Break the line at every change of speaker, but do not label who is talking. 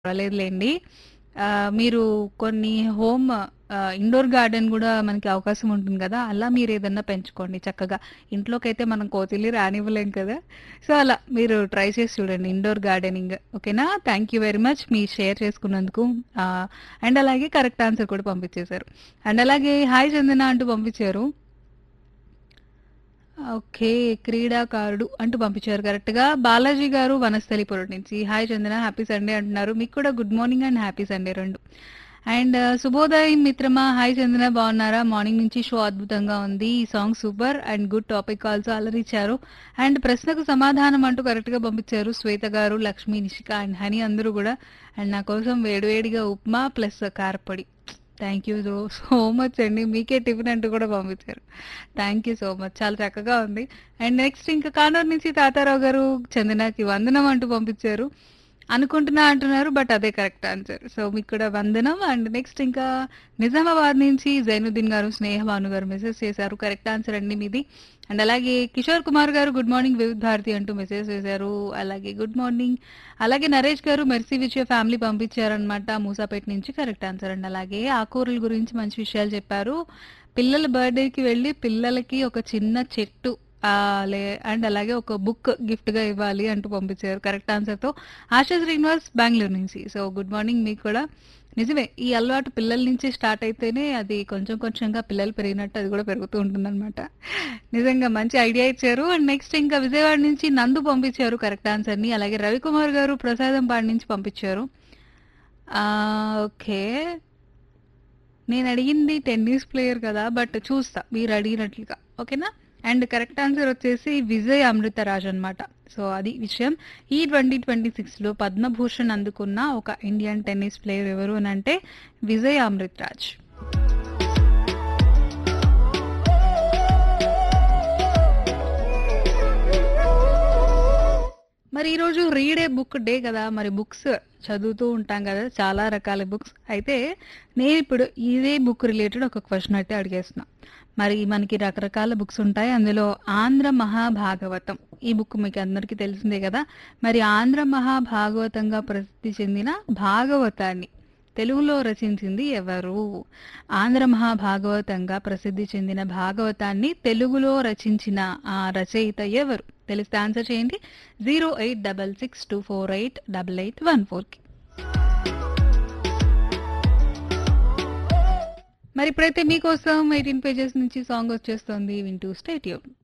పర్వాలేదులెండి. ఆహ్, మీరు కొన్ని హోమ్ ఆహ్, ఇండోర్ గార్డెన్ గూడా మనకి అవకాశం ఉంటుంది గదా! అలా మీరేదన్నా పెంచుకోండి చక్కగా. ఇంట్లోకైతే మనం కోతిల్ని రానివ్వలేం కదా! సో, అలా మీరు ట్రై చేసి చూడండి ఇండోర్ గార్డెనింగ్. ఓకేనా? థాంక్ యూ వెరీ మచ్ మీ షేర్ చేసుకున్నందుకు. ఆహ్, అండ్ అలాగే కరెక్ట్ ఆన్సర్ కూడా పంపించేశారు. అండ్ అలాగే హాయ్ చందన అంటూ పంపించారు. ఓకే. క్రీడాకారుడు అంటూ పంపించారు కరెక్ట్‌గా. బాలాజీ గారు వనస్థలిపురం నుంచి. హాయ్ చందన హ్యాపీ సండే అంటున్నారు. మీకు కూడా good morning and happy Sunday 2. And శుభోదయం మిత్రమా హాయ్ చందన బాగున్నారా? మార్నింగ్ నుంచి షో అద్భుతంగా ఉంది. ఈ song super and good topic also అలరిచ్చారు. అండ్ ప్రశ్నకు సమాధానం అంటూ కరెక్ట్‌గా పంపించారు శ్వేత గారు, లక్ష్మి, నిషిక అండ్ హనీ అందరూ గూడా. అండ్ నా కోసం వేడివేడిగా ఉప్మా ప్లస్ కారప్పొడి. Thank you so so much అండి. మీకే టిఫిన్ అంటూ కూడా పంపించారు. Thank you so much. చాలా చక్కగా ఉంది. అండ్ నెక్స్ట్ ఇంకా కానూరు నుంచి తాతారావు గారు చందనకి వందనం అంటూ పంపించారు. అనుకుంటున్నా అంటున్నారు. బట్ అదే కరెక్ట్ ఆన్సర్. సో, మీకు కూడా వందనం. అండ్ నెక్స్ట్ ఇంకా నిజామాబాద్ నుంచి జైనుద్దీన్ గారు, స్నేహ భాను గారు మెసేజ్ చేశారు. కరెక్ట్ ఆన్సర్ అండి మీది. అండ్ అలాగే కిషోర్ కుమార్ గారు గుడ్ మార్నింగ్ వివిధ్ భారతి అంటూ మెసేజ్ చేశారు. అలాగే గుడ్ మార్నింగ్. అలాగే నరేష్ గారు మెర్సీ విచ్ యూర్ ఫ్యామిలీ పంపించారనమాట మూసాపేట నుంచి కరెక్ట్ ఆన్సర్ అండి. అలాగే ఆకుకూరల గురించి మంచి విషయాలు చెప్పారు. పిల్లల బర్త్‌డేకి వెళ్లి పిల్లలకి ఒక చిన్న చెట్టు ఆహ్, లే అండ్ అలాగే ఒక బుక్ గిఫ్ట్‌గా ఇవ్వాలి అంటూ పంపించారు. కరెక్ట్ ఆన్సర్‌తో ఆశా శ్రీనివాస్ బెంగుళూరు నుంచి. సో, గుడ్ మార్నింగ్ మీకు కూడా. నిజమే ఈ అలవాటు పిల్లల నుంచి స్టార్ట్ అయితేనే అది కొంచెం కొంచెంగా పిల్లలు పెరిగినట్టు అది కూడా పెరుగుతూ ఉంటుందనమాట. నిజంగా మంచి ఐడియా ఇచ్చారు. అండ్ నెక్స్ట్ ఇంకా విజయవాడ నుంచి నందు పంపించారు కరెక్ట్ ఆన్సర్‌ని. అలాగే రవికుమార్ గారు ప్రసాదంపాడు నుంచి పంపించారు. Ah, okay. నేనడిగింది టెన్నిస్ ప్లేయర్ కదా! బట్ చూస్తా మీరు అడిగినట్లుగా. ఓకేనా? అండ్ కరెక్ట్ ఆన్సర్ వచ్చేసి విజయ్ అమృతరాజ్ అనమాట. సో, అది విషయం. ఈ 2026లో పద్మభూషణ్ అందుకున్న ఒక ఇండియన్ టెన్నిస్ ప్లేయర్ ఎవరు అనంటే విజయ్ అమృతరాజ్. మరి ఈరోజు రీడ్ ఏ బుక్ డే కదా! మరి బుక్స్ చదువుతూ ఉంటాం గదా! చాలా రకాల బుక్స్. అయితే నేనిప్పుడు ఇదే బుక్ రిలేటెడ్ ఒక క్వెషన్ అయితే అడిగేస్తున్నా. మరి మనకి రకరకాల బుక్స్ ఉంటాయి. అందులో ఆంధ్ర మహాభాగవతం ఈ బుక్ మీకు అందరికీ తెలిసిందే గదా! మరి ఆంధ్ర మహాభాగవతంగా ప్రసిద్ధి చెందిన భాగవతాన్ని తెలుగులో రచించింది ఎవరు? ఆంధ్ర మహాభాగవతంగా ప్రసిద్ధి చెందిన భాగవతాన్ని తెలుగులో రచించిన ఆ రచయిత ఎవరు? తెలిస్తే ఆన్సర్ చేయండి. 08662488814కి. మరి ఇప్పుడైతే మీకోసం 18 పేజెస్ నుంచి సాంగ్ వచ్చేస్తోంది. వింటూ స్టే ట్యూన్.